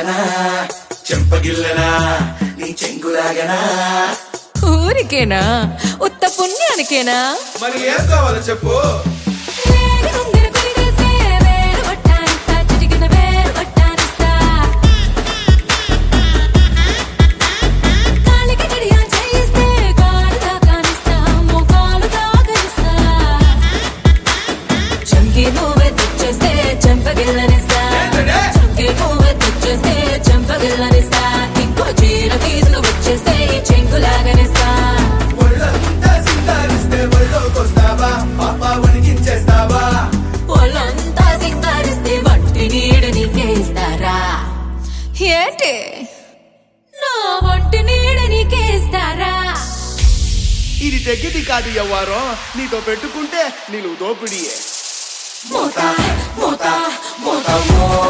చెంగులాగనా చెంపగిల్లనా నీ చెంగులాగనా ఊరికేనా ఉత్త పుణ్యానికేనా మరి ఏం కావాలో చెప్పు వేలు ఉంగర కురిగేస్తే వేలు వట్టానిస్తా, చిటికెన వేలు వట్టానిస్తా. కాలికి గడియ చేయిస్తే కాలు దాకానిస్తా, మోకాలు దాకనిస్తా. చంకి నువ్వే తెచ్చేస్తే చెంపగిల్లనిస్తా ఏంటంటే? చంకి నువ్వే తెచ్చేస్తే చెంపగిల్లనిస్తా ఇంకో చీర తీసుకు వచ్చేస్తే ఈ చెంగులాగనిస్తా ఒళ్ళంతా సింగారిస్తే ఒళ్ళోకొస్తావా పాప వణికించేస్తావా ఒళ్ళంతా సింగారిస్తే వంటి నీడు నీకేస్తారా ఏంటి నా వంటి నీడు నీకేస్తారా ఇది తెగిది కాదు ఎవ్వారో నీతో పెట్టుకుంటే నేను దోపిడియే మోత మోత మోత మోత